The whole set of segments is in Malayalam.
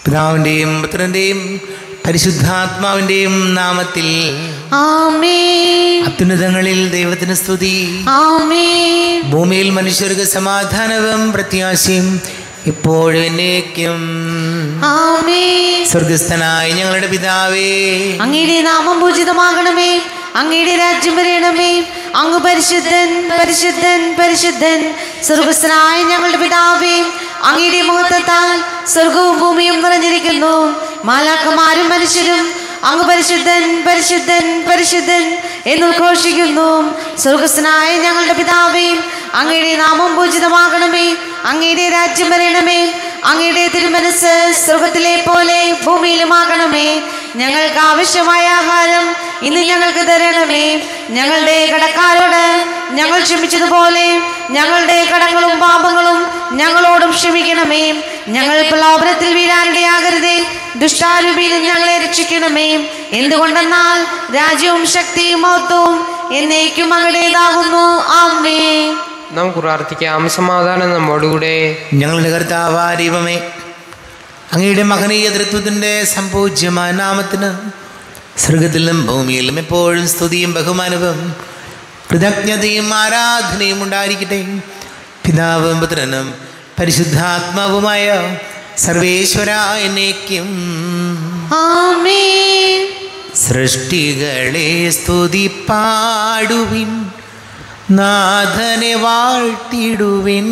പിതാവിൻ്റെയും പുത്രൻ്റെയും പരിശുദ്ധാത്മാവിൻ്റെയും നാമത്തിൽ ആമേൻ അത്യുന്നതങ്ങളിൽ ദൈവത്തിന് സ്തുതി ആമേൻ ഭൂമിയിൽ മനുഷ്യർക്ക് സമാധാനവും പ്രത്യാശയും ഇപ്പോഴും എന്നേക്കും ആമേൻ സ്വർഗസ്ഥനായ ഞങ്ങളുടെ പിതാവേ അങ്ങയുടെ നാമം പൂജിതമാകണമേ അങ്ങയുടെ രാജ്യം വരണമേ അങ്ങ് പരിശുദ്ധൻ പരിശുദ്ധൻ പരിശുദ്ധൻ സ്വർഗസ്ഥനായ ഞങ്ങളുടെ പിതാവേ അങ്ങയുടെ മുഖത്താൽ സ്വർഗവും ഭൂമിയും നിറഞ്ഞിരിക്കുന്നു മാലാക്കന്മാരും മനുഷ്യരും അങ്ങ് പരിശുദ്ധൻ പരിശുദ്ധൻ പരിശുദ്ധൻ എന്ന് ഘോഷിക്കുന്നു സ്വർഗസ്ഥനായ ഞങ്ങളുടെ പിതാവേ അങ്ങയുടെ നാമം പൂജിതമാകണമേ അങ്ങയുടെ രാജ്യം വരണമേ അങ്ങയുടെ തിരുമനസ് സ്വർഗത്തിലെ പോലെ ഭൂമിയിലുമാകണമേ ഞങ്ങൾക്ക് ആവശ്യമായ ആഹാരം ഇന്ന് ഞങ്ങൾക്ക് തരണമേ ഞങ്ങളുടെ കടക്കാരോട് ഞങ്ങൾ ക്ഷമിച്ചതുപോലെ ഞങ്ങളുടെ കടങ്ങളും പാപങ്ങളും ഞങ്ങളോടും ക്ഷമിക്കണമേ ഞങ്ങൾ പ്രലോഭനത്തിൽ വീഴാനിടയാകരുതേ ദുഷ്ടാരൂപിയിൽ ഞങ്ങളെ രക്ഷിക്കണമേ എന്തുകൊണ്ടെന്നാൽ രാജ്യവും ശക്തിയും മഹത്വവും എന്നേക്കും അങ്ങടേതാകുന്നു ആമേ നമുക്ക് പ്രാർത്ഥിക്കാം സമാധാനം നമ്മോടുകൂടെ ഞങ്ങളുടെ കർത്താവാരീവമേ അങ്ങയുടെ മഹനീയ തൃത്വത്തിൻ്റെ സമ്പൂജ്യമായ നാമത്തിന് സ്വർഗത്തിലും ഭൂമിയിലും എപ്പോഴും സ്തുതിയും ബഹുമാനവും കൃതജ്ഞതയും ആരാധനയും ഉണ്ടായിരിക്കട്ടെ പിതാവും പുത്രനും പരിശുദ്ധാത്മാവുമായ സർവേശ്വര എന്നേക്കും ആമേ സൃഷ്ടികളെ സ്തുതി പാടുവിൻ നാഥനെ വാഴ്ത്തിടുവിൻ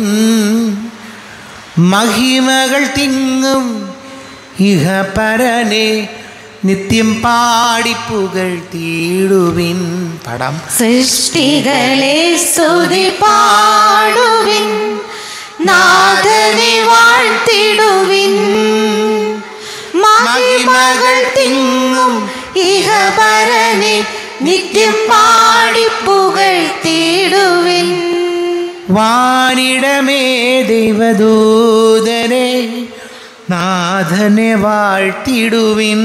മഹിമകൾ തിങ്ങും ഇഹ പരനെ നിത്യം പാടിപ്പുകൾ തീടുവിൻ പടം സൃഷ്ടികളെ സ്തുതി പാടുവിൻ നാഥനെ വാഴ്ത്തിടുവിൻ മഹിമകൾ തിങ്ങും ഇഹപരനെ നിത്യം പാടിപ്പുകൾ തീടുവിൻ വാനിടമേ ദൈവദൂതനെ നാഥനെ വാഴ്ത്തിടുവിൻ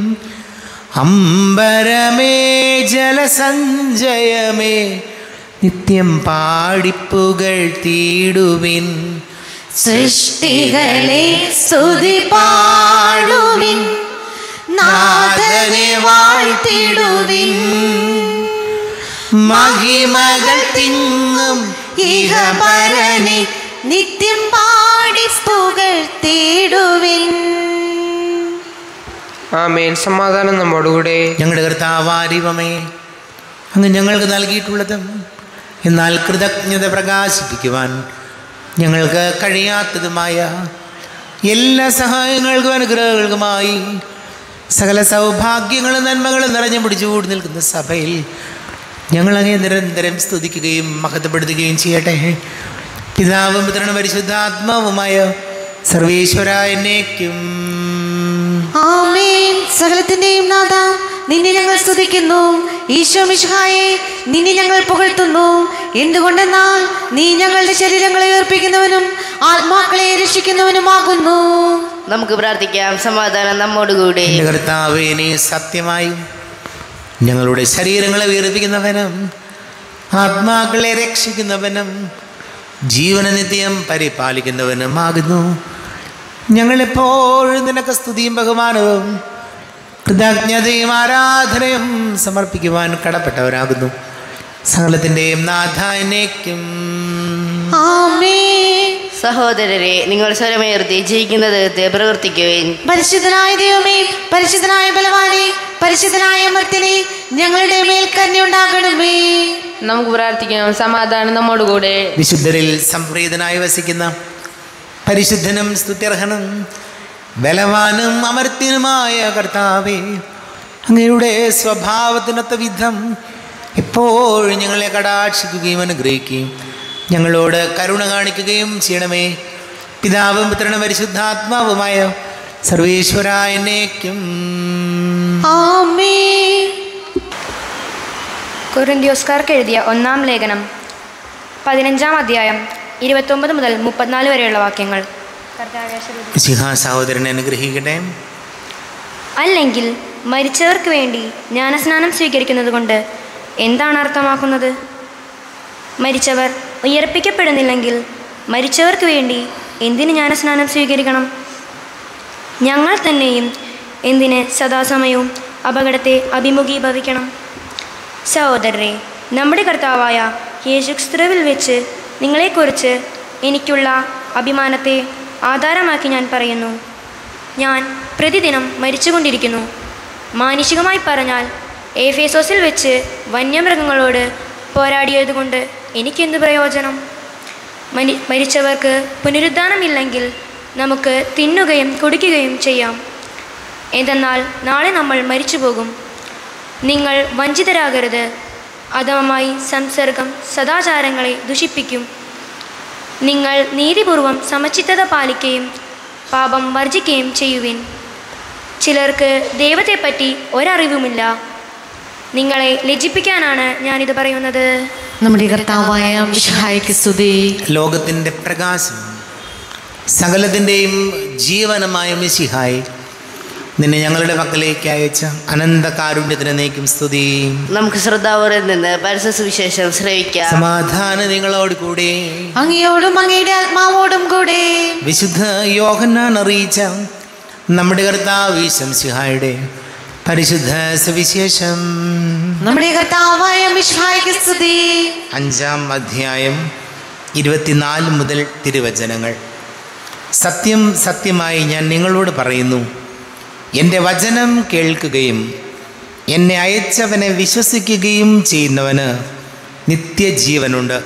അമ്പരമേ ജലസഞ്ചയമേ നിത്യം പാടിപ്പുകൾ തീടുവിൻ സൃഷ്ടികളെ സ്തുതി പാടുവിൻ നാഥനെ വാഴ്ത്തിടുവിൻ മഹിമകൾ തിങ്ങും ഇഹപരനെ നിത്യം പാടിപ്പുകൾ തേടുവിൻ ആമേൻ സമാധാനം നമ്മോടുകൂടെ ഞങ്ങളുടെ കർത്താവാരിവമേ അങ്ങ് ഞങ്ങൾക്ക് നൽകിയിട്ടുള്ളത് എന്നാൽ കൃതജ്ഞത പ്രകാശിപ്പിക്കുവാൻ ഞങ്ങൾക്ക് കഴിയാത്തതുമായ എല്ലാ സഹായങ്ങൾക്കും അനുഗ്രഹങ്ങൾക്കുമായി സകല സൗഭാഗ്യങ്ങളും നന്മകളും നിറഞ്ഞു പിടിച്ചുകൂടി നിൽക്കുന്ന സഭയിൽ ഞങ്ങളങ്ങെ നിരന്തരം സ്തുതിക്കുകയും മഹത്വപ്പെടുത്തുകയും ചെയ്യട്ടെ പിതാവും പുത്രനും പരിശുദ്ധാത്മാവുമായ സർവേശ്വര എന്നേക്കും ആമേൻ സകലത്തിന്റെയും നാഥ നിന്നെ ഞങ്ങൾ സ്തുതിക്കുന്നു ഈശോ മിശിഹായെ നിന്നെ ഞങ്ങൾ പുകഴ്ത്തുന്നു എന്തുകൊണ്ടെന്നാൽ നീ ഞങ്ങളുടെ ശരീരങ്ങളെ ഏർപ്പിക്കുന്നവനും ആത്മാക്കളെ രക്ഷിക്കുന്നവനുമാകുന്നു നമുക്ക് പ്രാർത്ഥിക്കാം സമാധാനം നമ്മോടുകൂടെ എൻ്റെ കർത്താവേ നീ സത്യമായും ഞങ്ങളുടെ ശരീരങ്ങളെ വീർപ്പിക്കുന്നവനും ആത്മാക്കളെ രക്ഷിക്കുന്നവനും ജീവന നിത്യം പരിപാലിക്കുന്നവനുമാകുന്നു ഞങ്ങളെപ്പോഴും നിനക്ക് സ്തുതിയും ബഹുമാനവും കൃതജ്ഞതയും ആരാധനയും സമർപ്പിക്കുവാൻ കടപ്പെട്ടവരാകുന്നു സകലത്തിൻ്റെയും നാഥാനേക്കും ആമേൻ സഹോദരരെ നിങ്ങൾ സ്വരമേർത്തി ജയിക്കുന്നത് പ്രവർത്തിക്കുവേൻ പരിശുദ്ധനായ ദൈവമേ പരിശുദ്ധനായ ബലവാനെ പരിശുദ്ധനായ മർത്തിനെ ഞങ്ങളുടെ മേൽ കന്യുണ്ടാകണമേ നമുക്ക് പ്രാർത്ഥിക്കാം സമാധാനം നമ്മോടുകൂടെ വിശുദ്ധരിൽ സംപ്രീതനായി വസിക്കുന്ന പരിശുദ്ധനും സ്തുത്യർഹനും ബലവാനും അമർത്യനുമായ കർത്താവേ അങ്ങയുടെ സ്വഭാവത്തിനൊത്ത വിധം എപ്പോഴും ഞങ്ങളെ കടാക്ഷിക്കുകയും അനുഗ്രഹിക്കുകയും ഞങ്ങളോട് കരുണ കാണിക്കുകയും ചെയ്യണമേ പിതാവും പുത്രനും പരിശുദ്ധാത്മാവുമായ സർവേശ്വര എന്നേക്കും ആമേൻ കൊറിന്തിയോസ്കാർക്ക് എഴുതിയ ഒന്നാം ലേഖനം പതിനഞ്ചാം അധ്യായം ഇരുപത്തൊമ്പത് മുതൽ മുപ്പത്തിനാല് വരെയുള്ള വാക്യങ്ങൾ സിംഹ സഹോദരനെ അനുഗ്രഹിക്കട്ടെ അല്ലെങ്കിൽ മരിച്ചവർക്ക് വേണ്ടി ജ്ഞാനസ്നാനം സ്വീകരിക്കുന്നത് കൊണ്ട് എന്താണ് അർത്ഥമാക്കുന്നത് മരിച്ചവർ ഉയർപ്പിക്കപ്പെടുന്നില്ലെങ്കിൽ മരിച്ചവർക്ക് വേണ്ടി എന്തിന് ജ്ഞാനസ്നാനം സ്വീകരിക്കണം ഞങ്ങൾ തന്നെയും എന്തിന് സദാസമയവും അപകടത്തെ അഭിമുഖീഭവിക്കണം സഹോദരരെ നമ്മുടെ കർത്താവായ യേശുക്രിസ്തുവിൽ വെച്ച് നിങ്ങളെക്കുറിച്ച് എനിക്കുള്ള അഭിമാനത്തെ ആധാരമാക്കി ഞാൻ പറയുന്നു ഞാൻ പ്രതിദിനം മരിച്ചുകൊണ്ടിരിക്കുന്നു മാനുഷികമായി പറഞ്ഞാൽ ഏഫേസോസിൽ വെച്ച് വന്യമൃഗങ്ങളോട് പോരാടിയതുകൊണ്ട് എനിക്കെന്ത് പ്രയോജനം മനി മരിച്ചവർക്ക് പുനരുദ്ധാനമില്ലെങ്കിൽ നമുക്ക് തിന്നുകയും കുടിക്കുകയും ചെയ്യാം എന്തെന്നാൽ നാളെ നമ്മൾ മരിച്ചു പോകും നിങ്ങൾ വഞ്ചിതരാകരുത് അധമമായി സംസർഗം സദാചാരങ്ങളെ ദുഷിപ്പിക്കും നിങ്ങൾ നീതിപൂർവം സമചിത്തത പാലിക്കുകയും പാപം വർജിക്കുകയും ചെയ്യുവിൻ ചിലർക്ക് ദൈവത്തെപ്പറ്റി ഒരറിവുമില്ല നിങ്ങളെ ലജ്ജിപ്പിക്കാനാണ് ഞാനിത് പറയുന്നത് നമ്മുടെ കർത്താവായ മിശിഹായ്ക്ക് സ്തുതി ലോകത്തിൻ്റെ പ്രകാശം സകലത്തിൻ്റെയും ജീവനമായ മിശിഹായി നിന്നെ ഞങ്ങളുടെ പക്കലേക്ക് അയച്ച അനന്ത കാരുണ്യത്തിന് നീക്കും സ്തുതി നമുക്ക് ശ്രദ്ധാവറിൽ നിന്ന് പരസ്യ സുവിശേഷം ശ്രവിക്കാം സമാധാന നിങ്ങളോട് കൂടെ അങ്ങയോടും അങ്ങയുടെ ആത്മാവോടും കൂടെ വിശുദ്ധ യോഹന്നാൻ അറിയിച്ച നമ്മുടെ കർത്താവ് ശംസിഹായുടെ പരിശുദ്ധ സുവിശേഷം നമ്മുടെ കർത്താവായ മിശിഹായ്ക്ക് സ്തുതി അഞ്ചാം അധ്യായം ഇരുപത്തിനാല് മുതൽ തിരുവചനങ്ങൾ സത്യം സത്യമായി ഞാൻ നിങ്ങളോട് പറയുന്നു എൻ്റെ വചനം കേൾക്കുകയും എന്നെ അയച്ചവനെ വിശ്വസിക്കുകയും ചെയ്യുന്നവന് നിത്യജീവനുണ്ട്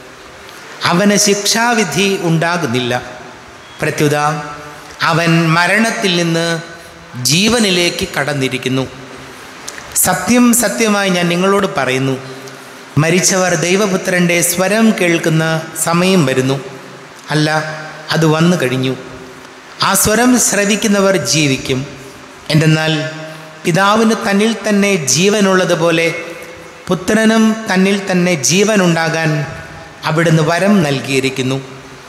അവന് ശിക്ഷാവിധി ഉണ്ടാകുന്നില്ല പ്രത്യുത അവൻ മരണത്തിൽ നിന്ന് ജീവനിലേക്ക് കടന്നിരിക്കുന്നു സത്യം സത്യമായി ഞാൻ നിങ്ങളോട് പറയുന്നു മരിച്ചവർ ദൈവപുത്രൻ്റെ സ്വരം കേൾക്കുന്ന സമയം വരുന്നു അല്ല അത് വന്നു കഴിഞ്ഞു ആ സ്വരം ശ്രവിക്കുന്നവർ ജീവിക്കും എന്തെന്നാൽ പിതാവിന് തന്നിൽ തന്നെ ജീവനുള്ളതുപോലെ പുത്രനും തന്നിൽ തന്നെ ജീവനുണ്ടാകാൻ അവിടുന്ന് വരം നൽകിയിരിക്കുന്നു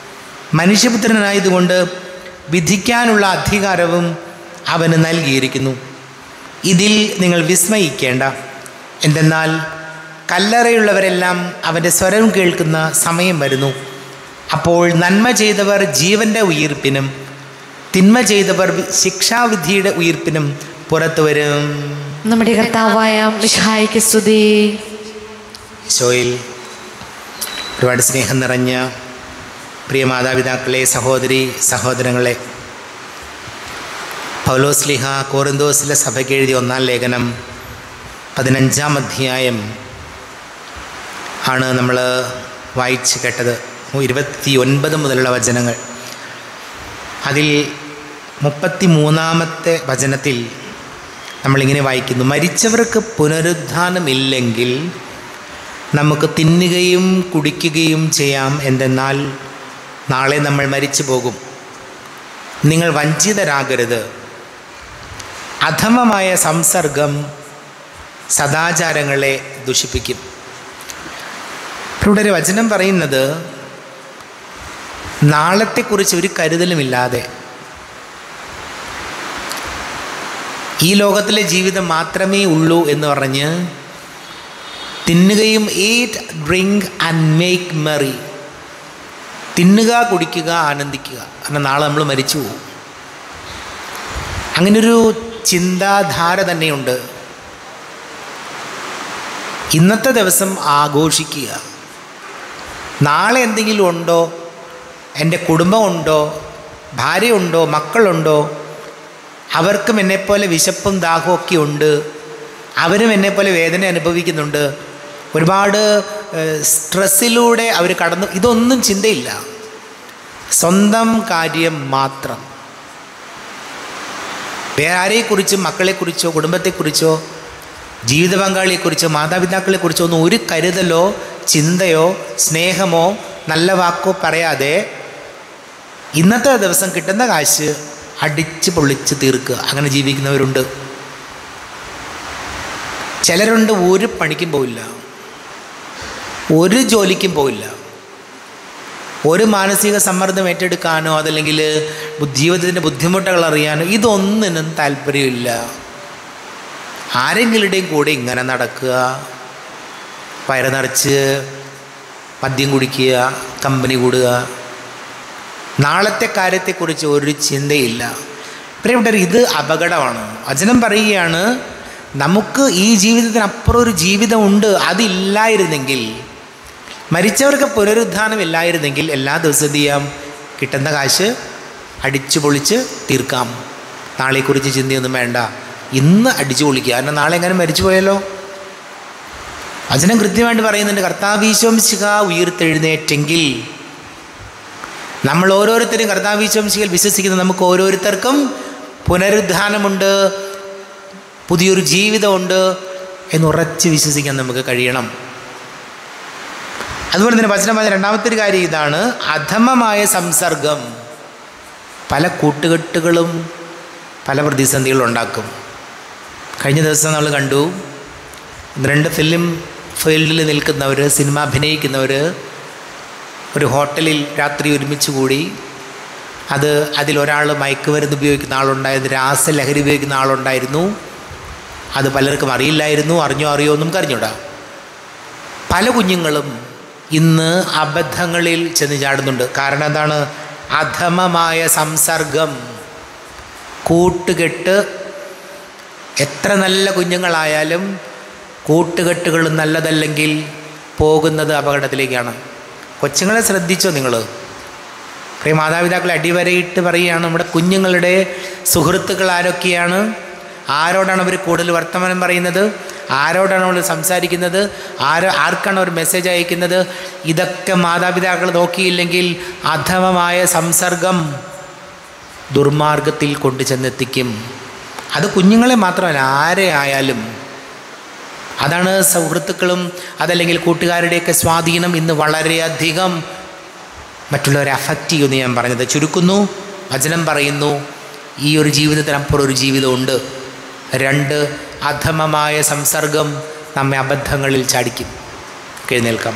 മനുഷ്യപുത്രനായതുകൊണ്ട് വിധിക്കാനുള്ള അധികാരവും അവന് നൽകിയിരിക്കുന്നു ഇതിൽ നിങ്ങൾ വിസ്മയിക്കേണ്ട എന്തെന്നാൽ കല്ലറയുള്ളവരെല്ലാം അവൻ്റെ സ്വരം കേൾക്കുന്ന സമയം വരുന്നു അപ്പോൾ നന്മ ചെയ്തവർ ജീവൻ്റെ ഉയിർപ്പിനും തിന്മ ചെയ്തവർ വി- ശിക്ഷാവിധിയുടെ ഉയിർപ്പിനും പുറത്തു വരും നമ്മുടെ കർത്താവായ മിശിഹായ്ക്ക് സ്തുതി ഷോയിൽ ഒരുപാട് സ്നേഹം നിറഞ്ഞ പ്രിയ മാതാപിതാക്കളെ സഹോദരി സഹോദരങ്ങളെ പൗലോസ്ലിഹ കോറിന്തോസിലെ സഭയ്ക്ക് എഴുതിയ ഒന്നാം ലേഖനം പതിനഞ്ചാം അധ്യായം ആണ് നമ്മൾ വായിച്ച് കേട്ടത് ഇരുപത്തി ഒൻപത് മുതലുള്ള വചനങ്ങൾ അതിൽ മുപ്പത്തി മൂന്നാമത്തെ വചനത്തിൽ നമ്മളിങ്ങനെ വായിക്കുന്നു മരിച്ചവർക്ക് പുനരുദ്ധാനമില്ലെങ്കിൽ നമുക്ക് തിന്നുകയും കുടിക്കുകയും ചെയ്യാം എന്തെന്നാൽ നാളെ നമ്മൾ മരിച്ചു പോകും നിങ്ങൾ വഞ്ചിതരാകരുത് അധമമായ സംസർഗം സദാചാരങ്ങളെ ദുഷിപ്പിക്കും ഇവിടെ ഒരു വചനം പറയുന്നത് നാളത്തെക്കുറിച്ച് ഒരു കരുതലുമില്ലാതെ ഈ ലോകത്തിലെ ജീവിതം മാത്രമേ ഉള്ളൂ എന്ന് പറഞ്ഞ് തിന്നുകയും eat drink and make merry തിന്നുക കുടിക്കുക ആനന്ദിക്കുക കാരണം നാളെ നമ്മൾ മരിച്ചു പോകും അങ്ങനൊരു ചിന്താധാര തന്നെയുണ്ട് ഇന്നത്തെ ദിവസം ആഘോഷിക്കുക നാളെ എന്തെങ്കിലും ഉണ്ടോ എൻ്റെ കുടുംബമുണ്ടോ ഭാര്യയുണ്ടോ മക്കളുണ്ടോ അവർക്കും എന്നെപ്പോലെ വിശപ്പും ദാഹവും ഒക്കെ ഉണ്ട് അവരും എന്നെപ്പോലെ വേദന അനുഭവിക്കുന്നുണ്ട് ഒരുപാട് ഏഹ്, സ്ട്രെസ്സിലൂടെ അവർ കടന്നു ഇതൊന്നും ചിന്തയില്ല സ്വന്തം കാര്യം മാത്രം വേറെ ആരെക്കുറിച്ചും മക്കളെക്കുറിച്ചോ കുടുംബത്തെക്കുറിച്ചോ ജീവിത പങ്കാളിയെക്കുറിച്ചോ മാതാപിതാക്കളെക്കുറിച്ചോ ഒന്നും ഒരു കരുതലോ ചിന്തയോ സ്നേഹമോ നല്ല വാക്കോ പറയാതെ ഇന്നത്തെ ദിവസം കിട്ടുന്ന കാശ് അടിച്ച് പൊള്ളിച്ച് തീർക്കുക അങ്ങനെ ജീവിക്കുന്നവരുണ്ട് ചിലരുണ്ട് ഒരു പണിക്കും പോയില്ല ഒരു ജോലിക്കും പോയില്ല ഒരു മാനസിക സമ്മർദ്ദം ഏറ്റെടുക്കാനോ അതല്ലെങ്കിൽ ബു- ജീവിതത്തിൻ്റെ ബുദ്ധിമുട്ടുകൾ അറിയാനോ ഇതൊന്നിനും താല്പര്യമില്ല ആരെങ്കിലുടെയും കൂടെ ഇങ്ങനെ നടക്കുക വയറ് നിറച്ച് മദ്യം കുടിക്കുക കമ്പനി കൂടുക നാളത്തെ കാര്യത്തെക്കുറിച്ച് ഒരു ചിന്തയില്ല പ്രിയപ്പെട്ടവർ ഇത് അപകടമാണ് വചനം പറയുകയാണ് നമുക്ക് ഈ ജീവിതത്തിനപ്പുറം ഒരു ജീവിതമുണ്ട് അതില്ലായിരുന്നെങ്കിൽ മരിച്ചവർക്ക് പുനരുദ്ധാനം ഇല്ലായിരുന്നെങ്കിൽ എല്ലാ ദിവസവും എന്ത് ചെയ്യാം കിട്ടുന്ന കാശ് അടിച്ചു പൊളിച്ച് തീർക്കാം നാളെക്കുറിച്ച് ചിന്തയൊന്നും വേണ്ട ഇന്ന് അടിച്ചു പൊളിക്കുക കാരണം നാളെ എങ്ങനെ മരിച്ചു പോയല്ലോ വചനം കൃത്യമായിട്ട് പറയുന്നുണ്ട് കർത്താവീശോംശിക ഉയർത്തെഴുന്നേറ്റെങ്കിൽ നമ്മൾ ഓരോരുത്തരും കർത്താവീശോംശികൾ വിശ്വസിക്കുന്ന നമുക്ക് ഓരോരുത്തർക്കും പുനരുദ്ധാനമുണ്ട് പുതിയൊരു ജീവിതമുണ്ട് എന്ന് ഉറച്ച് വിശ്വസിക്കാൻ നമുക്ക് കഴിയണം അതുപോലെ തന്നെ വചനം പറഞ്ഞ രണ്ടാമത്തെ ഒരു കാര്യം ഇതാണ് അധമമായ സംസർഗം പല കൂട്ടുകെട്ടുകളും പല പ്രതിസന്ധികളും ഉണ്ടാക്കും കഴിഞ്ഞ ദിവസം നമ്മൾ കണ്ടു രണ്ട് ഫിലിം ഫീൽഡിൽ നിൽക്കുന്നവർ സിനിമ അഭിനയിക്കുന്നവർ ഒരു ഹോട്ടലിൽ രാത്രി ഒരുമിച്ച് കൂടി അത് അതിലൊരാൾ മയക്കുമരുന്ന് ഉപയോഗിക്കുന്ന ആളുണ്ടായിരുന്നു രാസലഹരി ഉപയോഗിക്കുന്ന ആളുണ്ടായിരുന്നു അത് പലർക്കും അറിയില്ലായിരുന്നു അറിഞ്ഞോ അറിയോ ഒന്നും കറിഞ്ഞൂടാ പല കുഞ്ഞുങ്ങളും ഇന്ന് അബദ്ധങ്ങളിൽ ചെന്ന് ചാടുന്നുണ്ട് കാരണം എന്താണ് അധമമായ സംസർഗം കൂട്ടുകെട്ട് എത്ര നല്ല കുഞ്ഞുങ്ങളായാലും കൂട്ടുകെട്ടുകൾ നല്ലതല്ലെങ്കിൽ പോകുന്നത് അപകടത്തിലേക്കാണ് കൊച്ചുങ്ങളെ ശ്രദ്ധിച്ചോ നിങ്ങൾ പ്രിയ മാതാപിതാക്കൾ അടിവരയിട്ട് പറയുകയാണ് നമ്മുടെ കുഞ്ഞുങ്ങളുടെ സുഹൃത്തുക്കൾ ആരൊക്കെയാണ് ആരോടാണ് അവർ കൂടുതൽ വർത്തമാനം പറയുന്നത് ആരോടാണ് അവർ സംസാരിക്കുന്നത് ആരോ ആർക്കാണ് അവർ മെസ്സേജ് അയക്കുന്നത് ഇതൊക്കെ മാതാപിതാക്കൾ നോക്കിയില്ലെങ്കിൽ അധമമായ സംസർഗം ദുർമാർഗത്തിൽ കൊണ്ടു ചെന്നെത്തിക്കും അത് കുഞ്ഞുങ്ങളെ മാത്രമല്ല ആരെ ആയാലും അതാണ് സൗഹൃത്തുക്കളും അതല്ലെങ്കിൽ കൂട്ടുകാരുടെയൊക്കെ സ്വാധീനം ഇന്ന് വളരെയധികം മറ്റുള്ളവരെ അഫക്റ്റ് ചെയ്യുമെന്ന് ഞാൻ പറഞ്ഞത് ചുരുക്കുന്നു വചനം പറയുന്നു ഈ ഒരു ജീവിതത്തിനപ്പുറം ഒരു ജീവിതമുണ്ട് രണ്ട് അധമമായ സംസർഗം നമ്മെ അബദ്ധങ്ങളിൽ ചാടിക്കും എഴുന്നേൽക്കാം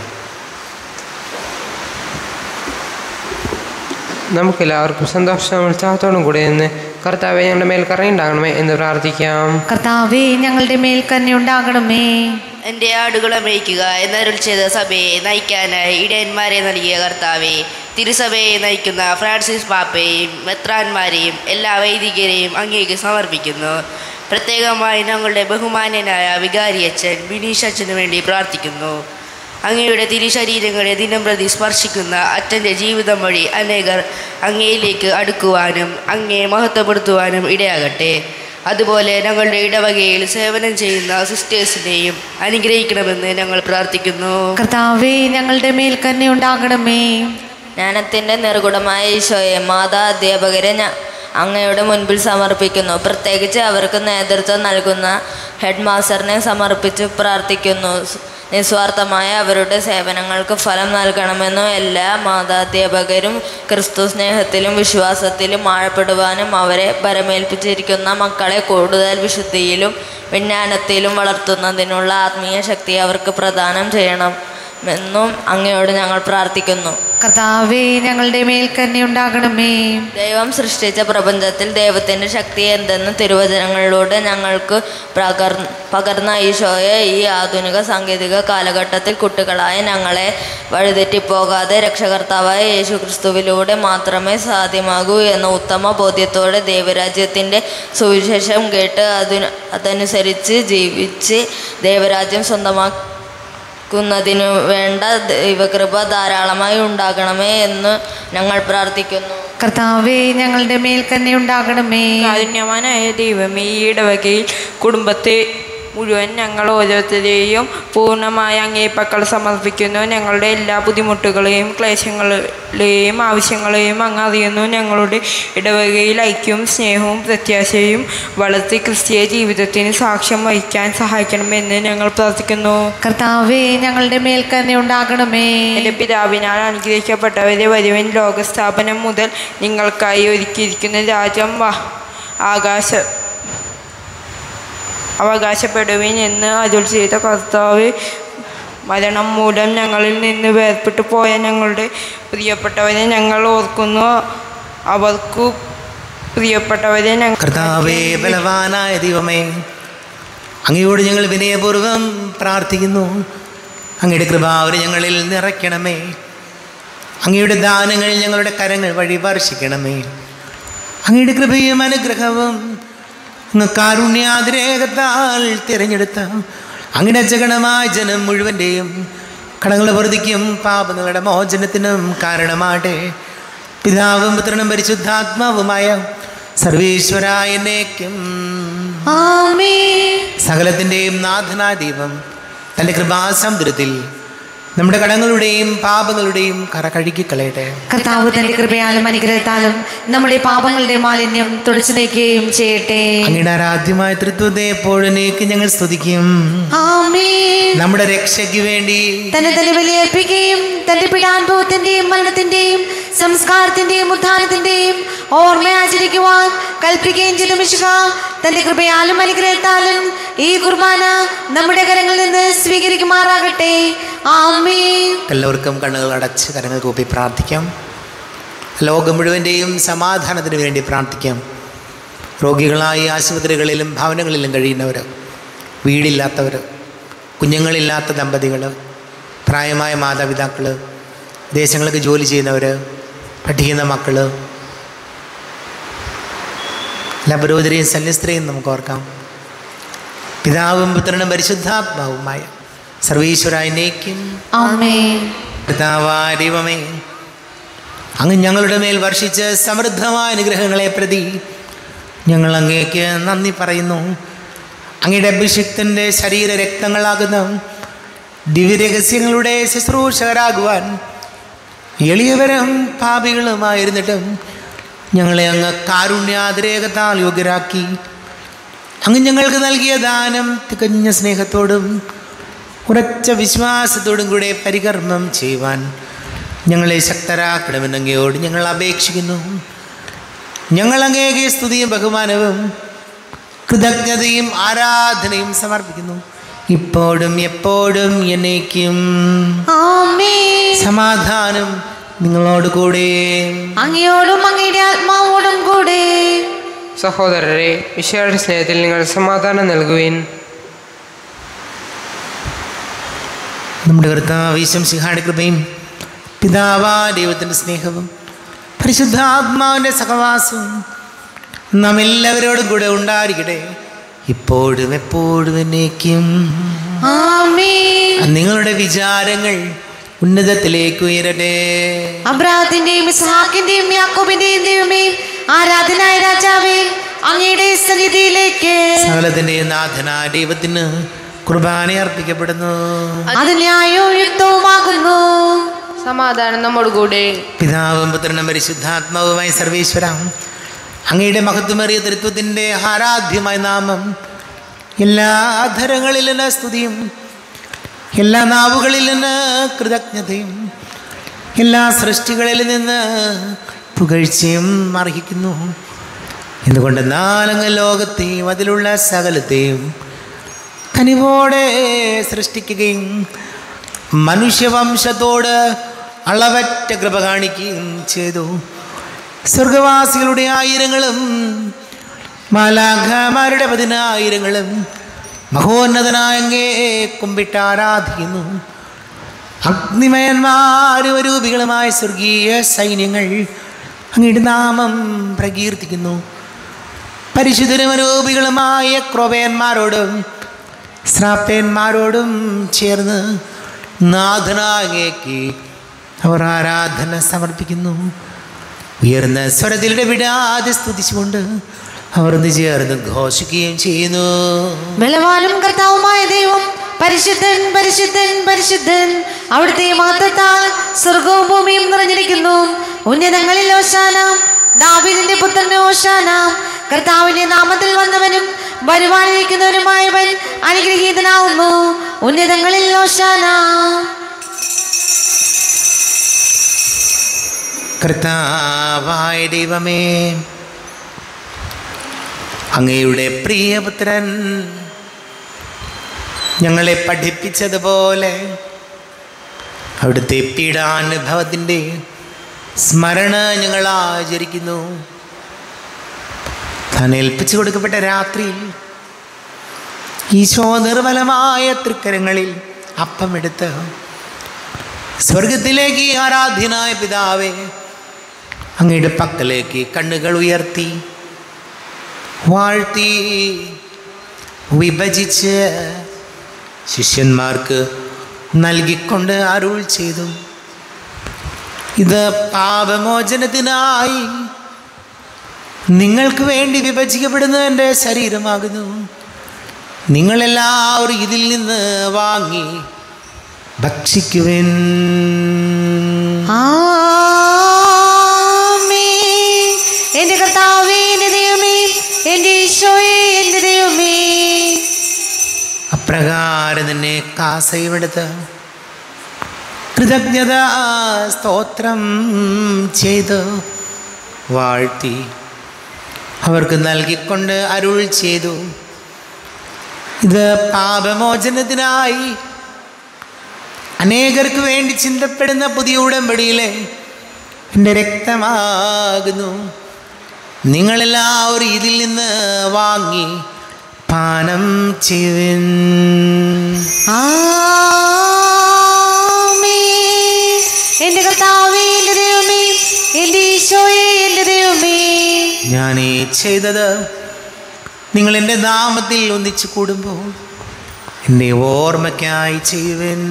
നമുക്കെല്ലാവർക്കും സന്തോഷം ഉത്സാഹത്തോടും കൂടെ നിന്ന് കർത്താവെ ഞങ്ങളുടെ മേൽ കറയുണ്ടാകണമേ എന്ന് പ്രാർത്ഥിക്കാം കർത്താവേ ഞങ്ങളുടെ മേൽ കന്നെ ഉണ്ടാകണമേ എൻ്റെ ആടുകളെ മേയ്ക്കുക എന്നരുൾ ചെയ്ത സഭയെ നയിക്കാനായി ഇടയന്മാരെ നൽകിയ കർത്താവെ തിരുസഭയെ നയിക്കുന്ന ഫ്രാൻസിസ് പാപ്പയെയും മെത്രാന്മാരെയും എല്ലാ വൈദികരെയും അങ്ങേക്ക് സമർപ്പിക്കുന്നു പ്രത്യേകമായി ഞങ്ങളുടെ ബഹുമാന്യനായ വികാരിയച്ഛൻ ബിനീഷ് അച്ഛന് വേണ്ടി പ്രാർത്ഥിക്കുന്നു അങ്ങയുടെ തിരുശരീരങ്ങളെ ദിനം പ്രതി സ്പർശിക്കുന്ന അച്ഛൻ്റെ ജീവിതം വഴി അനേകർ അങ്ങയിലേക്ക് അടുക്കുവാനും അങ്ങയെ മഹത്വപ്പെടുത്തുവാനും ഇടയാകട്ടെ അതുപോലെ ഞങ്ങളുടെ ഇടവകയിൽ സേവനം ചെയ്യുന്ന സിസ്റ്റേഴ്സിനെയും അനുഗ്രഹിക്കണമെന്ന് ഞങ്ങൾ പ്രാർത്ഥിക്കുന്നു കർത്താവേ ഞങ്ങളുടെ മേൽ കന്നെ ഉണ്ടാകണമേ ജ്ഞാനത്തിൻ്റെ നെറുകുടമായ ഈശോയെ മാതാ അധ്യാപകരെ ഞാൻ അങ്ങയുടെ മുൻപിൽ സമർപ്പിക്കുന്നു പ്രത്യേകിച്ച് അവർക്ക് നേതൃത്വം നൽകുന്ന ഹെഡ് മാസ്റ്ററിനെ സമർപ്പിച്ച് പ്രാർത്ഥിക്കുന്നു നിസ്വാർത്ഥമായ അവരുടെ സേവനങ്ങൾക്ക് ഫലം നൽകണമെന്നും എല്ലാ മാതാധ്യാപകരും ക്രിസ്തു സ്നേഹത്തിലും വിശ്വാസത്തിലും ആഴപ്പെടുവാനും അവരെ ഭരമേൽപ്പിച്ചിരിക്കുന്ന മക്കളെ കൂടുതൽ വിശുദ്ധിയിലും വിജ്ഞാനത്തിലും വളർത്തുന്നതിനുള്ള ആത്മീയ ശക്തി അവർക്ക് പ്രദാനം ചെയ്യണം എന്നും അങ്ങയോട് ഞങ്ങൾ പ്രാർത്ഥിക്കുന്നു കർത്താവേ ഞങ്ങളുടെ മേൽ കന്നെ ഉണ്ടാകണമേ ദൈവം സൃഷ്ടിച്ച പ്രപഞ്ചത്തിൽ ദൈവത്തിൻ്റെ ശക്തി എന്തെന്ന് തിരുവചനങ്ങളിലൂടെ ഞങ്ങൾക്ക് പകർ പകർന്ന ഈശോയെ ഈ ആധുനിക സാങ്കേതിക കാലഘട്ടത്തിൽ കുട്ടികളായ ഞങ്ങളെ വഴിതെറ്റിപ്പോകാതെ രക്ഷകർത്താവായ യേശു ക്രിസ്തുവിലൂടെ മാത്രമേ സാധ്യമാകൂ എന്ന ഉത്തമ ബോധ്യത്തോടെ ദൈവരാജ്യത്തിൻ്റെ സുവിശേഷം കേട്ട് അതിന് അതനുസരിച്ച് ജീവിച്ച് ദൈവരാജ്യം സ്വന്തമാക്കി ക്കുന്നതിനു വേണ്ട ദൈവകൃപ ധാരാളമായി ഉണ്ടാകണമേ എന്ന് ഞങ്ങൾ പ്രാർത്ഥിക്കുന്നു കർത്താവേ ഞങ്ങളുടെ മേൽ കന്നെ ഉണ്ടാകണമേ കാരുണ്യവാനായ ദൈവമേ ഈ ഇടവകയിൽ കുടുംബത്തെ മുഴുവൻ ഞങ്ങൾ ഓരോരുത്തരെയും പൂർണ്ണമായി അങ്ങേ പക്കൽ സമർപ്പിക്കുന്നു ഞങ്ങളുടെ എല്ലാ ബുദ്ധിമുട്ടുകളെയും ക്ലേശങ്ങളെയും ആവശ്യങ്ങളെയും അങ്ങ് അറിയുന്നു ഞങ്ങളുടെ ഇടവകയിൽ ഐക്യവും സ്നേഹവും പ്രത്യാശയും വളർത്തി ക്രിസ്തീയ ജീവിതത്തിന് സാക്ഷ്യം വഹിക്കാൻ സഹായിക്കണമെന്ന് ഞങ്ങൾ പ്രാർത്ഥിക്കുന്നു കർത്താവേ ഞങ്ങളുടെ മേൽ കന്നെ ഉണ്ടാകണമേ എൻ്റെ പിതാവിനാൽ അനുഗ്രഹിക്കപ്പെട്ടവരെ വരുവൻ ലോകസ്ഥാപനം മുതൽ നിങ്ങൾക്കായി ഒരുക്കിയിരിക്കുന്ന രാജ്യം വ- ആകാശ അവകാശപ്പെടുവിൻ എന്ന് അരുൾ ചെയ്ത കർത്താവ് മരണം മൂലം ഞങ്ങളിൽ നിന്ന് വേർപെട്ടു പോയ ഞങ്ങളുടെ പ്രിയപ്പെട്ടവരെ ഞങ്ങൾ ഓർക്കുന്നു അവർക്കു പ്രിയപ്പെട്ടവരെ ഞങ്ങൾ കർത്താവേ ബലവാനായ ദൈവമേ അങ്ങയോട് ഞങ്ങൾ വിനയപൂർവ്വം പ്രാർത്ഥിക്കുന്നു അങ്ങയുടെ കൃപാവര് ഞങ്ങളിൽ നിറയ്ക്കണമേ അങ്ങയുടെ ദാനങ്ങൾ ഞങ്ങളുടെ കരങ്ങൾ വഴി വർഷിക്കണമേ അങ്ങയുടെ കൃപയും അനുഗ്രഹവും അങ്ങ് കാരുണ്യാതിരേകത്താൽ തിരഞ്ഞെടുത്ത അങ്ങയുടെ ജഗണമായ ജനം മുഴുവൻ്റെയും കടങ്ങളുടെ വെറുതിക്കും പാപങ്ങളുടെ മോചനത്തിനും കാരണമാട്ടെ പിതാവും പുത്രനും പരിശുദ്ധാത്മാവുമായ സർവീശ്വരായനേക്കും ആമേൻ സകലത്തിൻ്റെയും നാഥനായ ദൈവം തൻ്റെ കൃപാസമുദ്രത്തിൽ നമ്മുടെ കടങ്ങളുടെയും പാപങ്ങളുടെയും കറ കഴുകിക്കളയട്ടെ കർത്താവ് തന്റെ കൃപയാലും അനുഗ്രഹത്താലും നമ്മുടെ പാപങ്ങളുടെ മാലിന്യം തുടച്ചു നീക്കുകയും ചെയ്യട്ടെ അങ്ങയുടെ ആരാധ്യമായ തൃത്വത്തെ എപ്പോഴേക്ക് ഞങ്ങൾ സ്തുതിക്കും ആമേൻ നമ്മുടെ രക്ഷയ്ക്ക് വേണ്ടി തന്നെ തന്നെ ബലിയർപ്പിക്കുകയും തന്റെ പിടാനുഭവത്തിന്റെയും മരണത്തിന്റെയും സംസ്കാരത്തിന്റെയും ഉത്ഥാനത്തിന്റെയും ഓർമ്മ ആചരിക്കുവാൻ കൽപ്പിക്കുകയും ചെയ്ത മിശുക തന്റെ കൃപയാലും അനുഗ്രഹത്താലും ഈ കുർബാന നമ്മുടെ കരങ്ങളിൽ നിന്ന് സ്വീകരിക്കുമാറാകട്ടെ ആമേൻ എല്ലാവർക്കും കണ്ണുകൾ അടച്ച് കരങ്ങൾ കൂപ്പി പ്രാർത്ഥിക്കാം ലോകം മുഴുവൻ്റെയും സമാധാനത്തിന് വേണ്ടി പ്രാർത്ഥിക്കാം രോഗികളായി ആശുപത്രികളിലും ഭവനങ്ങളിലും കഴിയുന്നവർ വീടില്ലാത്തവർ കുഞ്ഞുങ്ങളില്ലാത്ത ദമ്പതികൾ പ്രായമായ മാതാപിതാക്കൾ ദേശങ്ങൾക്ക് ജോലി ചെയ്യുന്നവർ പഠിക്കുന്ന മക്കൾ എല്ലാ പുരോഹിതരെയും സന്യസ്ത്രയും നമുക്ക് ഓർക്കാം പിതാവും പുത്രനും പരിശുദ്ധാത്മാവുമായ സർവീശ്വരായനേക്കും ആമേൻ കർത്താവായ ദൈവമേ അങ്ങ് ഞങ്ങളുടെ മേൽ വർഷിച്ച സമൃദ്ധമായ അനുഗ്രഹങ്ങളെ പ്രതി ഞങ്ങൾ അങ്ങേക്ക് നന്ദി പറയുന്നു അങ്ങയുടെ അഭിഷിക്തൻ്റെ ശരീര രക്തങ്ങളാകുന്ന ദിവ്യരഹസ്യങ്ങളുടെ ശുശ്രൂഷകരാകുവാൻ എളിയവരും പാപികളുമായിരുന്നിട്ടും ഞങ്ങളെ അങ്ങ് കാരുണ്യാതിരേകത്താൽ യോഗ്യരാക്കി അങ്ങ് ഞങ്ങൾക്ക് നൽകിയ ദാനം തികഞ്ഞ സ്നേഹത്തോടും ഉറച്ച വിശ്വാസത്തോടും കൂടെ പരികർമ്മം ചെയ്യുവാൻ ഞങ്ങളെ ശക്തരാക്കണമെന്ന് അങ്ങയോട് ഞങ്ങൾ അപേക്ഷിക്കുന്നു ഞങ്ങൾ അങ്ങേക്ക് സ്തുതിയും ബഹുമാനവും കൃതജ്ഞതയും ആരാധനയും സമർപ്പിക്കുന്നു ഇപ്പോഴും എപ്പോഴും എന്നേക്കും ആമേൻ സമാധാനം നിങ്ങളോട് കൂടെ അങ്ങയോടും അങ്ങയുടെ ആത്മാവോടും കൂടെ സഹോദരരെ വിശയുടെ സ്നേഹത്തിൽ നിങ്ങൾ സമാധാനം നൽകുവിൻ നമ്മുടെ കർത്താവീശം സിഹായുടെ കൃപയും പിതാവാ ദൈവത്തിൻ്റെ സ്നേഹവും പരിശുദ്ധാത്മാവിൻ്റെ സഹവാസവും നാം എല്ലാവരോടും കൂടെ ഉണ്ടായിരിക്കട്ടെ ഇപ്പോഴും എപ്പോഴും എന്നേക്കും ആമേൻ നിങ്ങളുടെ വിചാരങ്ങൾ ഉന്നതത്തിലേക്ക് ഉയരട്ടെ അബ്രാഹത്തിന്റെയും ഇസ്ഹാക്കിന്റെയും യാക്കോബിന്റെയും ദൈവമേ ആരാധനായ രാജാവേ അങ്ങയുടെ സന്നിധിയിലേക്ക് സകലത്തിൻ്റെ നാഥനായ ദൈവത്തിന് കുർബാന അർപ്പിക്കപ്പെടുന്നു അത് ന്യായവും യുക്തവുമാകുന്നു സമാധാനം നമ്മോടുകൂടെ പിതാവും പുത്രനും പരിശുദ്ധാത്മാവുമായ സർവേശ്വര അങ്ങയുടെ മഹത്വമേറിയ തൃത്വത്തിൻ്റെ ആരാധ്യമായ നാമം എല്ലാ ധരങ്ങളിൽ നിന്ന് സ്തുതിയും എല്ലാ നാവുകളിൽ നിന്ന് കൃതജ്ഞതയും എല്ലാ സൃഷ്ടികളിൽ നിന്ന് പുകഴ്ചയും അർഹിക്കുന്നു എന്തുകൊണ്ടെന്നാൽ അങ്ങ് ലോകത്തെയും അതിലുള്ള സകലത്തെയും കനിവോടെ സൃഷ്ടിക്കുകയും മനുഷ്യവംശത്തോട് അളവറ്റ കൃപ കാണിക്കുകയും ചെയ്തു സ്വർഗവാസികളുടെ ആയിരങ്ങളും മാലാഖമാരുടെ പതിനായിരങ്ങളും മഹോന്നതനായ അങ്ങേ കുമ്പിട്ട് ആരാധിക്കുന്നു അഗ്നിമയന്മാരും രൂപികളുമായ സ്വർഗീയ സൈന്യങ്ങൾ അങ്ങയുടെ നാമം പ്രകീർത്തിക്കുന്നു പരിശുദ്ധരും രൂപികളുമായ ക്രോപയന്മാരോടും ശ്രാപ്പയന്മാരോടും ചേർന്ന് നാഥനാകേക്ക് അവർ ആരാധന സമർപ്പിക്കുന്നു ഉയർന്ന സ്വരത്തിലൂടെ വിടാതെ സ്തുതിച്ചുകൊണ്ട് അവർ ഒന്ന് ചേർന്ന് ഘോഷിക്കുകയും ചെയ്യുന്നു ബലവാനും കർത്താവുമായ ദൈവം പരിശുദ്ധൻ പരിശുദ്ധൻ പരിശുദ്ധൻ അവിടുത്തെ മഹത്വത്താൽ സ്വർഗവും ഭൂമിയും നിറഞ്ഞിരിക്കുന്നു ഉന്നതങ്ങളിൽ ഓശാന ദാവീദിന്റെ പുത്രന് ഓശാന കർത്താവിന്റെ നാമത്തിൽ വന്നവനും വരുവാനിരിക്കുന്നവനുമായവൻ അനുഗ്രഹീതനാവുന്നു ഉന്നതങ്ങളിൽ ഓശാന കർത്താവായ ദൈവമേ അങ്ങയുടെ പ്രിയപുത്രൻ ഞങ്ങളെ പഠിപ്പിച്ചതുപോലെ അവിടുത്തെ പീഡാനുഭവത്തിൻ്റെ സ്മരണ ഞങ്ങൾ ആചരിക്കുന്നു താൻ ഏൽപ്പിച്ചു കൊടുക്കപ്പെട്ട രാത്രിയിൽ ഈശോ നിർമ്മലമായ തൃക്കരങ്ങളിൽ അപ്പമെടുത്ത് സ്വർഗത്തിലേക്ക് ആരാധ്യനായ പിതാവേ അങ്ങയുടെ പക്കലേക്ക് കണ്ണുകൾ ഉയർത്തി വാഴ്ത്തി വിഭജിച്ച് ശിഷ്യന്മാർക്ക് നൽകിക്കൊണ്ട് അരുൾ ചെയ്തു ഇത് പാപമോചനത്തിനായി നിങ്ങൾക്ക് വേണ്ടി വിഭജിക്കപ്പെടുന്ന എൻ്റെ ശരീരമാകുന്നു നിങ്ങളെല്ലാവരും ഇതിൽ നിന്ന് വാങ്ങി ഭക്ഷിക്കുവിൻ ആമേൻ. എന്റെ കർത്താവേ എന്റെ ദൈവമേ എന്റെ ഈശോയെ എന്റെ ദൈവമേ അപ്രകാരം തന്നെ കാസയുമെടുത്ത് കൃതജ്ഞത സ്തോത്രം ചെയ്ത് വാഴ്ത്തി അവർക്ക് നൽകിക്കൊണ്ട് അരുൾ ചെയ്തു ഇത് പാപമോചനത്തിനായി അനേകർക്ക് വേണ്ടി ചിന്തപ്പെടുന്ന പുതിയ ഉടമ്പടിയിലെ എൻ്റെ രക്തമാകുന്നു നിങ്ങളെല്ലാവരും ഇതിൽ നിന്ന് വാങ്ങി പാനം ചെയ്യുവിൻ ആമേൻ. എന്റെ കർത്താവേ എന്റെ ദൈവമേ എന്റെ ഈശോയെ എന്റെ ദൈവമേ ഞാൻ ഈ ചെയ്തത് നിങ്ങൾ എൻ്റെ നാമത്തിൽ ഒന്നിച്ചു കൂടുമ്പോൾ എൻ്റെ ഓർമ്മയ്ക്കായി ചെയ്യുവിൻ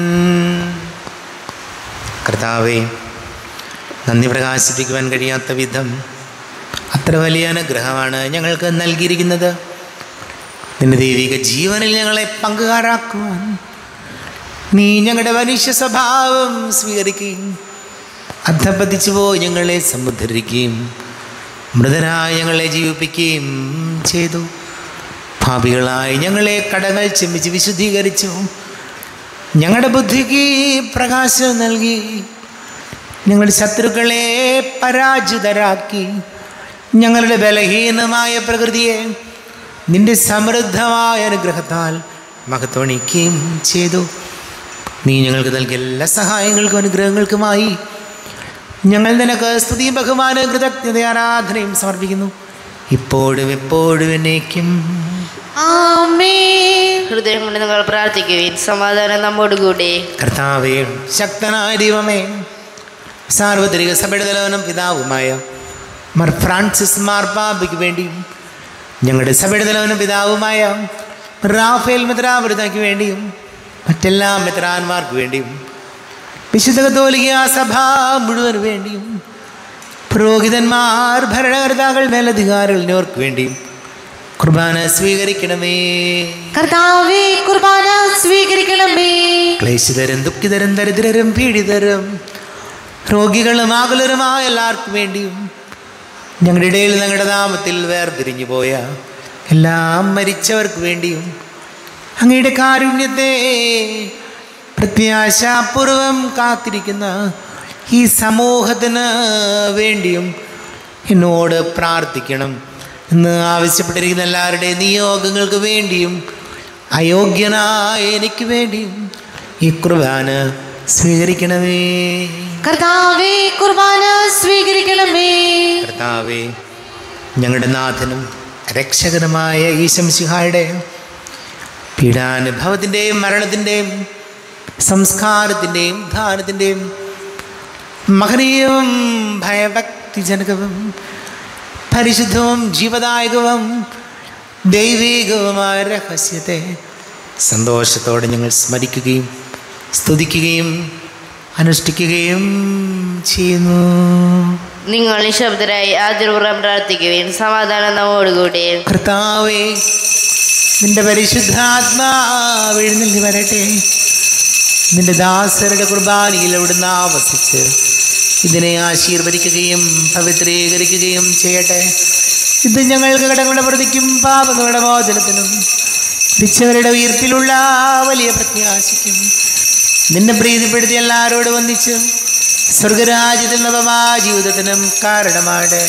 കർത്താവെ നന്ദി പ്രകാശിപ്പിക്കുവാൻ കഴിയാത്ത വിധം അത്ര വലിയ അനുഗ്രഹമാണ് ഞങ്ങൾക്ക് നൽകിയിരിക്കുന്നത് നിന്റെ ദൈവിക ജീവനിൽ ഞങ്ങളെ പങ്കുകാരാക്കുവാൻ നീ ഞങ്ങളുടെ മനുഷ്യ സ്വഭാവം സ്വീകരിക്കുകയും അധപ്പതിച്ചു പോയി ഞങ്ങളെ സമുദ്ധരിക്കുകയും മൃതരായി ഞങ്ങളെ ജീവിപ്പിക്കുകയും ചെയ്തു ഭാവികളായി ഞങ്ങളെ കടങ്ങൾ ചെമ്മിച്ച് വിശുദ്ധീകരിച്ചു ഞങ്ങളുടെ ബുദ്ധിക്ക് പ്രകാശം നൽകി ഞങ്ങളുടെ ശത്രുക്കളെ പരാജിതരാക്കി ഞങ്ങളുടെ ബലഹീനമായ പ്രകൃതിയെ നിന്റെ സമൃദ്ധമായ അനുഗ്രഹത്താൽ മഹത്വണിക്കുകയും ചെയ്തു നീ ഞങ്ങൾക്ക് നൽകിയ എല്ലാ സഹായങ്ങൾക്കും അനുഗ്രഹങ്ങൾക്കുമായി ഞങ്ങൾ നിനക്ക് സ്തുതിയും ബഹുമാന കൃതജ്ഞത ആരാധനയും സമർപ്പിക്കുന്നു ഇപ്പോഴും എപ്പോഴും എന്നേക്കും ആമേൻ ഹൃദയം കൊണ്ട് നിങ്ങൾ പ്രാർത്ഥിക്കുവിൻ സമാധാനം നമ്മോടുകൂടെ കർത്താവേ ശക്തനായ ദൈവമേ സാർവത്രിക സഭയുടെ തലവനും പിതാവുമായ മർ ഫ്രാൻസിസ് മാർപ്പാബയ്ക്ക് വേണ്ടിയും ഞങ്ങളുടെ സഭയുടെ തലവനും പിതാവുമായ റാഫേൽ മിത്രാവൃതയ്ക്ക് വേണ്ടിയും മറ്റെല്ലാ മിത്രാന്മാർക്ക് വേണ്ടിയും വിശുദ്ധ കത്തോലിക സഭ മുഴുവൻ വേണ്ടിയും പുരോഹിതന്മാർ ഭരണകർത്താക്കൾ മേലധികാരികൾ എന്നിവർക്ക് വേണ്ടിയും കുർബാന സ്വീകരിക്കണമേ കർത്താവേ കുർബാന സ്വീകരിക്കണമേ ക്ലേശിതരും ദുഃഖിതരും ദരിദ്രരും പീഡിതരും രോഗികളും ആകുലരുമായ എല്ലാവർക്കും വേണ്ടിയും ഞങ്ങളുടെ ഇടയിൽ ഞങ്ങളുടെ നാമത്തിൽ വേർതിരിഞ്ഞു പോയ എല്ലാം മരിച്ചവർക്ക് വേണ്ടിയും അങ്ങയുടെ കാരുണ്യത്തെ പ്രത്യാശാപൂർവം കാത്തിരിക്കുന്ന ഈ സമൂഹത്തിന് വേണ്ടിയും എന്നോട് പ്രാർത്ഥിക്കണം എന്ന് ആവശ്യപ്പെട്ടിരിക്കുന്ന എല്ലാവരുടെയും നിയോഗങ്ങൾക്ക് വേണ്ടിയും അയോഗ്യനായ എനിക്ക് വേണ്ടിയും ഈ കുർബാന സ്വീകരിക്കണമേ കർത്താവേ കുർബാന സ്വീകരിക്കണമേ കർത്താവേ ഞങ്ങളുടെ നാഥനും രക്ഷകനുമായ ഈശംസിഹായുടെ പീഡാനുഭവത്തിൻ്റെയും മരണത്തിൻ്റെയും സംസ്കാരത്തിൻ്റെയും ധാനത്തിൻ്റെയും മഹനീയവും ഭയഭക്തിജനകവും പരിശുദ്ധവും ജീവദായകവും ദൈവികവുമായ രഹസ്യത്തെ സന്തോഷത്തോടെ ഞങ്ങൾ സ്മരിക്കുകയും സ്തുതിക്കുകയും അനുഷ്ഠിക്കുകയും ചെയ്യുന്നു നിങ്ങൾ നിശബ്ദരായി ആദ്യപൂർവ്വം പ്രാർത്ഥിക്കുവിൻ സമാധാനം നമ്മോടുകൂടെ കർത്താവേ നിന്റെ പരിശുദ്ധാത്മാവ് എഴുന്നള്ളി വരട്ടെ നിന്റെ ദാസരുടെ കുർബാനയിൽ അവിടുന്ന് ആവസിച്ച് ഇതിനെ ആശീർവദിക്കുകയും പവിത്രീകരിക്കുകയും ചെയ്യട്ടെ ഇത് ഞങ്ങൾക്ക് കടങ്ങളുടെ പ്രതിക്കും പാപങ്ങളുടെ മോചനത്തിനും തിരിച്ചവരുടെ ഉയർപ്പിലുള്ള വലിയ പ്രത്യാശയ്ക്കും നിന്നെ പ്രീതിപ്പെടുത്തി എല്ലാവരോടും ഒന്നിച്ച് സ്വർഗരാജ്യത്തിൽ നവമാ ജീവിതത്തിനും കാരണമാണ്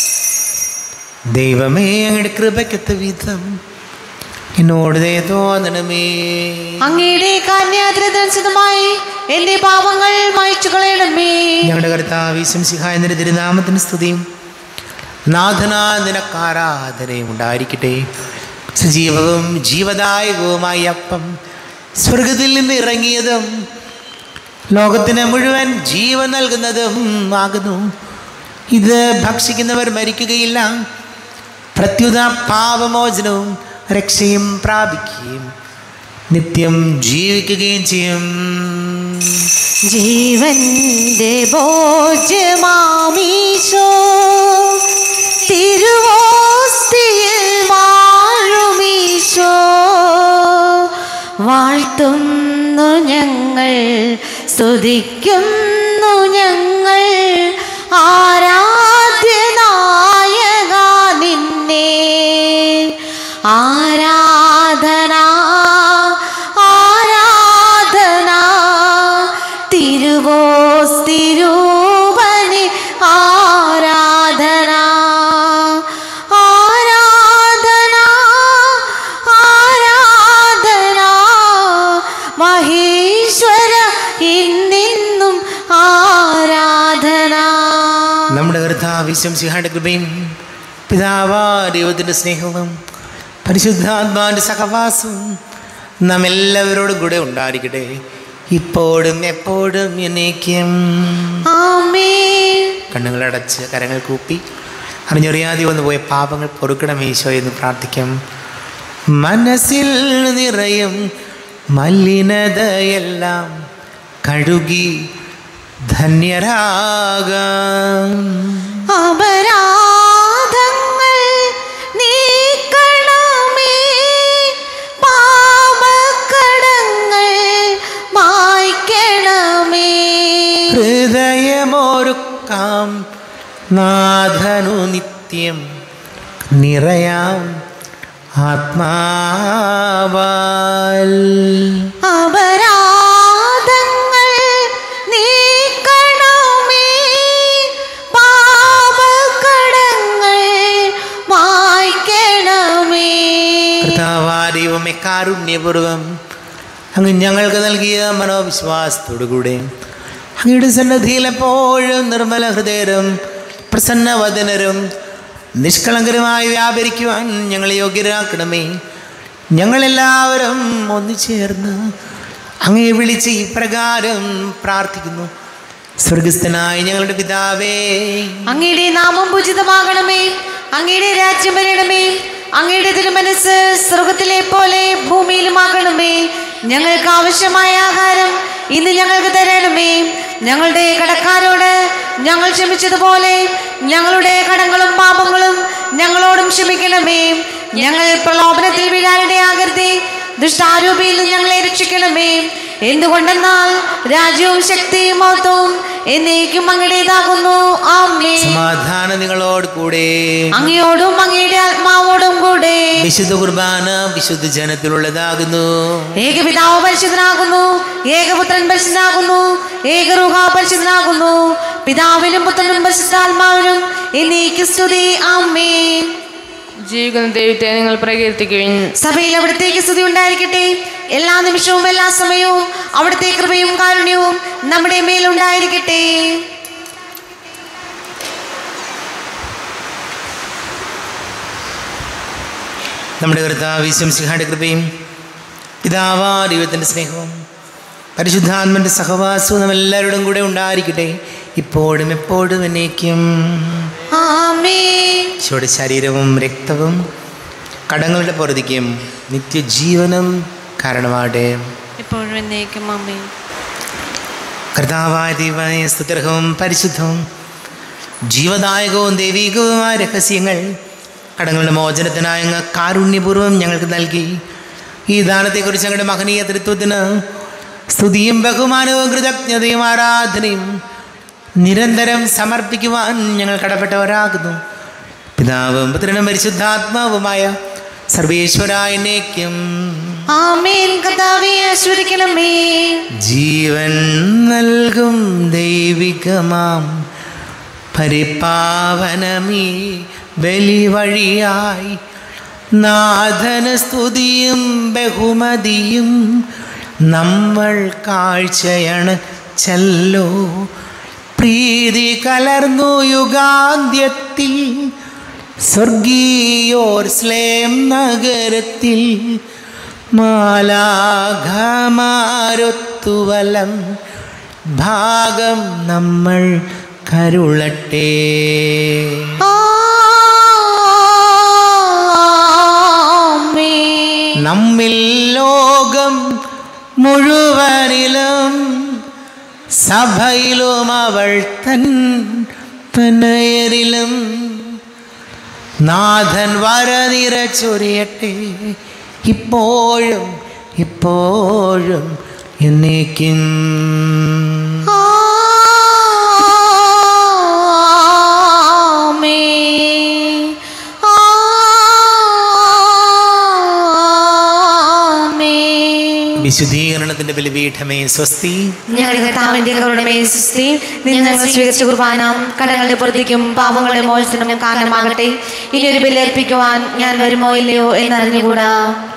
ദൈവമേ അങ്ങയുടെ കൃപയ്ക്കത്ത് വിധം എന്നോട് ദയ തോന്നണമേ അങ്ങയുടെ കാന്യാദ്രതനുസൃതമായി എന്റെ പാപങ്ങൾ മായ്ച്ചു കളയണമേ ഞങ്ങളുടെ കർത്താവ് ശംസിഹായ നിന്റെ തിരുനാമത്തിന് സ്തുതിയും നാഥനാ നിനക്കാരാധനയും ഉണ്ടായിരിക്കട്ടെ സജീവവും ജീവദായകവുമായ അപ്പം സ്വർഗത്തിൽ നിന്ന് ഇറങ്ങിയതും ലോകത്തിന് മുഴുവൻ ജീവൻ നൽകുന്നതും ആകുന്നു ഇത് ഭക്ഷിക്കുന്നവർ മരിക്കുകയില്ല പ്രത്യുത പാപമോചനവും രക്ഷയും പ്രാപിക്കുകയും നിത്യം ജീവിക്കുകയും ചെയ്യും ജീവന്റെ ഭോജ്യമാമീശോ തിരുവോസ്തിയിൽ വാഴുമീശോ വാഴ്ത്തുന്നു ഞങ്ങൾ സ്തുതിക്കുന്നു ഞങ്ങൾ ആരാധ്യനായക നിന്നെ ആരാധന ആരാധന തിരുവോസ്തിരൂപന് ആരാധന ആരാധന ആരാധന മഹേശ്വര ഇന്നിന്നും ആരാധന നമ്മുടെ കർത്താവിശ്വം സിഹാന്റെ കൃപയും പിതാവാ ദൈവത്തിൻ്റെ സ്നേഹവും പരിശുദ്ധാത്മാവിൻ്റെ സഹവാസവും നാം എല്ലാവരോടും കൂടെ ഉണ്ടായിരിക്കട്ടെ ഇപ്പോഴും എപ്പോഴും എന്നേക്കും ആമേൻ കണ്ണുകളടച്ച് കരങ്ങൾ കൂപ്പി അറിഞ്ഞറിയാതെ വന്നു പോയ പാപങ്ങൾ പൊറുക്കണം ഈശോ എന്ന് പ്രാർത്ഥിക്കാം മനസ്സിൽ നിറയും മലിനതയെല്ലാം കഴുകി ധന്യരാകാം അപരാധങ്ങൾ നീക്കണമേ പാപക്കടങ്ങൾ മായ്ക്കണമേ ഹൃദയമൊരുക്കാം നാഥനു നിത്യം നിറയാം ആത്മാവാൽ അപരാധങ്ങൾ നീക്കണമേ പാപക്കടങ്ങൾ മായ്ക്കണമേ കർത്താവാ ദൈവമേ കാരുണ്യപൂർവം അങ്ങ് ഞങ്ങൾക്ക് നൽകിയ മനോവിശ്വാസത്തോടുകൂടെ അങ്ങയുടെ സന്നദ്ധിയിൽ എപ്പോഴും നിർമ്മല ഹൃദയരും പ്രസന്നവദനരും നിഷ്കളങ്കരുമായി വ്യാപരിക്കുവാൻ ഞങ്ങളെ യോഗ്യരാക്കണമേ ഞങ്ങളെല്ലാവരും ഒന്നുചേർന്ന് അങ്ങയെ വിളിച്ച് ഇപ്രകാരം പ്രാർത്ഥിക്കുന്നു സ്വർഗസ്ഥനായ ഞങ്ങളുടെ പിതാവേ അങ്ങയുടെ നാമം പൂജിതമാകണമേ അങ്ങയുടെ രാജ്യം വരണമേ അങ്ങയുടെ തിരുമനസ് സ്വർഗത്തിലെ പോലെ ഭൂമിയിലുമാകണമേ ഞങ്ങൾക്ക് ആവശ്യമായ ആഹാരം ഇന്ന് ഞങ്ങൾക്ക് തരണമേ ഞങ്ങളുടെ കടക്കാരോട് ഞങ്ങൾ ക്ഷമിച്ചതുപോലെ ഞങ്ങളുടെ കടങ്ങളും പാപങ്ങളും ഞങ്ങളോടും ക്ഷമിക്കണമേ ഞങ്ങൾ പ്രലോഭനത്തിൽ വീഴാനിടയാകരുതേ ദുഷ്ടാരൂപിയിൽ നിന്ന് ഞങ്ങളെ രക്ഷിക്കണമേ എന്തുകൊണ്ടെന്നാൽ രാജ്യവും ശക്തിയും മഹത്വവും എന്നേക്കും അങ്ങയുടേതാകുന്നു ആമേ സമാധാനം നിങ്ങളോട് കൂടെ അങ്ങയോടും അങ്ങയുടെ ആത്മാവോടും കൂടെ വിശുദ്ധ കുർബാന വിശുദ്ധ ജനത്തിലുള്ളതാകുന്നു ഏകപിതാവ് പരിശുദ്ധനാകുന്നു ഏകപുത്രൻ പരിശുദ്ധനാകുന്നു ഏകറുഹ പരിശുദ്ധനാകുന്നു പിതാവിനും പുത്രനും പരിശുദ്ധാത്മാവിനും എന്നേക്ക് സ്തുതി ആമേ ജീവിക്കുന്ന ദൈവത്തെ നിങ്ങൾ പ്രകീർത്തിക്കുവിൻ സഭയിൽ അവിടത്തേക്ക് സ്തുതി ഉണ്ടായിരിക്കട്ടെ എല്ലാ നിമിഷവും എല്ലാ സമയവും അവിടുത്തെ കൃപയും കാരുണ്യവും നമ്മുടെ മേലുണ്ടായിരിക്കട്ടെ നമ്മുടെ കർത്താവിശ്വം സിഹാന്റെ കൃപയും പിതാവാ ദൈവത്തിൻ്റെ സ്നേഹവും പരിശുദ്ധാത്മൻ്റെ സഹവാസവും നാം എല്ലാവരോടും കൂടെ ഉണ്ടായിരിക്കട്ടെ ഇപ്പോഴും എപ്പോഴും എന്നേക്കും ആമേ ഈശോയുടെ ശരീരവും രക്തവും കടങ്ങളുടെ പൊറുതിക്കും നിത്യജീവനും കാരണമാകട്ടെ എപ്പോഴും എന്നേക്കും അമ്മേ കർത്താവായ ദൈവമായ സ്തുത്യർഹവും പരിശുദ്ധവും ജീവദായകവും ദൈവികവുമായ രഹസ്യങ്ങൾ കടങ്ങളുടെ മോചനത്തിനായ അങ്ങ് കാരുണ്യപൂർവ്വം ഞങ്ങൾക്ക് നൽകി ഈ ദാനത്തെക്കുറിച്ച് ഞങ്ങളുടെ മഹനീയ തൃത്വത്തിന് സ്തുതിയും ബഹുമാനവും കൃതജ്ഞതയും ആരാധനയും നിരന്തരം സമർപ്പിക്കുവാൻ ഞങ്ങൾ കടപ്പെട്ടവരാകുന്നു പിതാവും പുത്രനും പരിശുദ്ധാത്മാവുമായ സർവേശ്വരായനേക്കും ആമേൻ കർത്താവെ ആശ്വദിക്കണമേ ജീവൻ നൽകും ദൈവികമാം പരിപാവനമീ ബലി വഴിയായി നാഥന സ്തുതിയും ബഹുമതിയും നമ്മൾ കാഴ്ചയണ് ചെല്ലോ പ്രീതി കലർന്നു യുഗാന്ത്യത്തിൽ സ്വർഗീയോർ സ്ലേം നഗരത്തിൽ മാലാഘമാരൊത്തുവലം ഭാഗം നമ്മൾ കരുളട്ടെ ആമേൻ. നമ്മിൽ ലോകം മുഴുവനിലും സഭയിലും അവൾ തൻ തനയരിലും നാഥൻ വരനിര ചൊരിയട്ടെ ഇപ്പോഴും ഇപ്പോഴും എന്നേക്കും ആമേൻ. ആമേൻ. വിശുദ്ധീകരണത്തിന്റെ ബലിപീഠമേ സ്വസ്തി ഞങ്ങളുടെ കർത്താവിന്റെ കരുണയുടെ മേൽ സ്തുതി നിന്ന് ഞങ്ങൾ സ്വീകരിച്ച കുർബാന കടങ്ങളുടെ പുറത്തേക്കും പാപങ്ങളുടെ മോചനത്തിനും കാരണമാകട്ടെ ഇനി ഒരു ബലിയർപ്പിക്കുവാൻ ഞാൻ വരുമോ ഇല്ലയോ എന്നറിഞ്ഞുകൂടാ